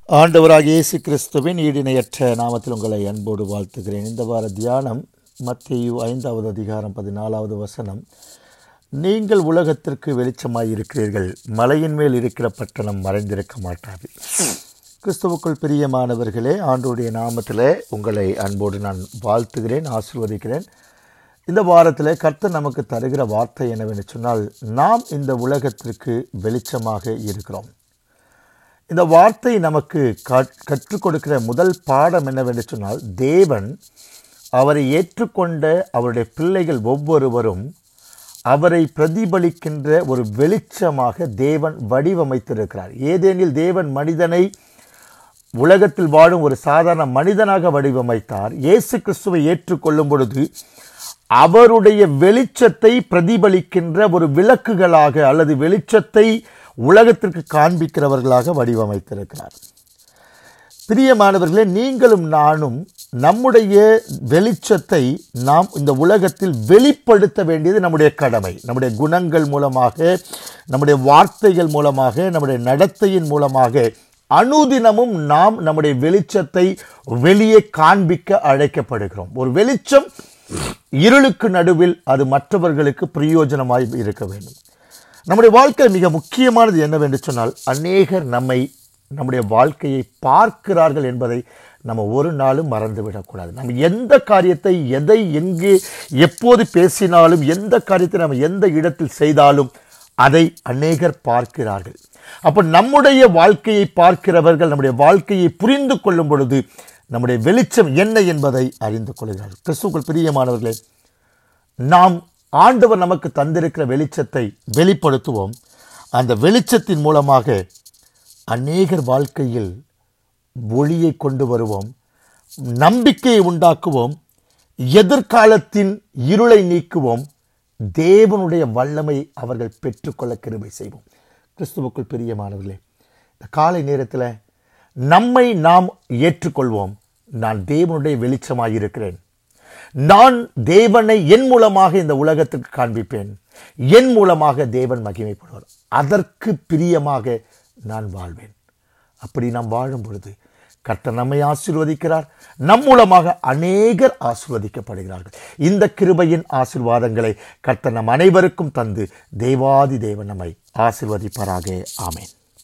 ஆண்டவராக இயேசு கிறிஸ்துவின் ஈடிணையற்ற நாமத்தில் உங்களை அன்போடு வாழ்த்துகிறேன் இந்த வார தியானம் மத்தேயு ஐந்தாவது அதிகாரம் பதினாலாவது வசனம் நீங்கள் உலகத்திற்கு வெளிச்சமாய் இருக்கிறீர்கள் மலையின் மேல் இருக்கிற பட்டணம் மறைந்திருக்க மாட்டாது கிறிஸ்துவுக்குள் பிரியமானவர்களே ஆண்டோடைய நாமத்தில் உங்களை அன்போடு நான் வாழ்த்துகிறேன் ஆசிர்வதிக்கிறேன் இந்த வாரத்தில் கர்த்தர் நமக்கு தருகிற வார்த்தை என்னவென்று சொன்னால் நாம் இந்த உலகத்திற்கு வெளிச்சமாக இருக்கிறோம் இந்த வார்த்தை நமக்கு கற்- கற்றுக் கொடுக்கிற முதல் பாடம் என்னவென்று சொன்னால் தேவன் அவரை ஏற்றுக்கொண்ட அவருடைய பிள்ளைகள் ஒவ்வொருவரும் அவரை பிரதிபலிக்கின்ற ஒரு வெளிச்சமாக தேவன் வடிவமைத்திருக்கிறார் ஏதேனில் தேவன் மனிதனை உலகத்தில் வாழும் ஒரு சாதாரண மனிதனாக வடிவமைத்தார் இயேசு கிறிஸ்துவை ஏற்றுக்கொள்ளும் பொழுது அவருடைய வெளிச்சத்தை பிரதிபலிக்கின்ற ஒரு விளக்குகளாக அல்லது வெளிச்சத்தை உலகத்திற்கு காண்பிக்கிறவர்களாக வடிவமைத்திருக்கிறார் பிரியமானவர்களே நீங்களும் நானும் நம்முடைய வெளிச்சத்தை நாம் இந்த உலகத்தில் வெளிப்படுத்த வேண்டியது நம்முடைய கடமை நம்முடைய குணங்கள் மூலமாக நம்முடைய வார்த்தைகள் மூலமாக நம்முடைய நடத்தையின் மூலமாக அனுதினமும் நாம் நம்முடைய வெளிச்சத்தை வெளியே காண்பிக்க அழைக்கப்படுகிறோம் ஒரு வெளிச்சம் இருளுக்கு நடுவில் அது மற்றவர்களுக்கு பிரயோஜனமாய் இருக்க வேண்டும் நம்முடைய வாழ்க்கை மிக முக்கியமானது என்னவென்று சொன்னால் அநேகர் நம்மை நம்முடைய வாழ்க்கையை பார்க்கிறார்கள் என்பதை நம்ம ஒரு நாளும் மறந்துவிடக்கூடாது நம்ம எந்த காரியத்தை எதை எங்கே எப்போது பேசினாலும் எந்த காரியத்தை நம்ம எந்த இடத்தில் செய்தாலும் அதை அநேகர் பார்க்கிறார்கள் அப்போ நம்முடைய வாழ்க்கையை பார்க்கிறவர்கள் நம்முடைய வாழ்க்கையை புரிந்து கொள்ளும் பொழுது நம்முடைய வெளிச்சம் என்ன என்பதை அறிந்து கொள்கிறார்கள் கிறிஸ்துக்குள் பிரியமானவர்களே நாம் ஆண்டவர் நமக்கு தந்திருக்கிற வெளிச்சத்தை வெளிப்படுத்துவோம் அந்த வெளிச்சத்தின் மூலமாக அநேகர் வாழ்க்கையில் ஒளியை கொண்டு வருவோம் நம்பிக்கையை உண்டாக்குவோம் எதிர்காலத்தின் இருளை நீக்குவோம் தேவனுடைய வல்லமை அவர்கள் பெற்றுக்கொள்ள கிருபை செய்வோம் கிறிஸ்துவுக்குள் பிரியமானவர்களே இந்த காலை நேரத்தில் நம்மை நாம் ஏற்றுக்கொள்வோம் நான் தேவனுடைய வெளிச்சமாய் இருக்கிறேன் நான் தேவனை என் மூலமாக இந்த உலகத்துக்கு காண்பிப்பேன் என் மூலமாக தேவன் மகிமைப்படுவார் அதற்கு பிரியமாக நான் வாழ்வேன் அப்படி நாம் வாழும் பொழுது கர்த்தர் நம்மை ஆசீர்வதிக்கிறார் நம் மூலமாக அநேகர் ஆசீர்வதிக்கப்படுகிறார்கள் இந்த கிருபையின் ஆசீர்வாதங்களை கர்த்தர் நம் அனைவருக்கும் தந்து தேவாதி தேவன் நம்மை ஆசீர்வதிப்பாராக ஆமென்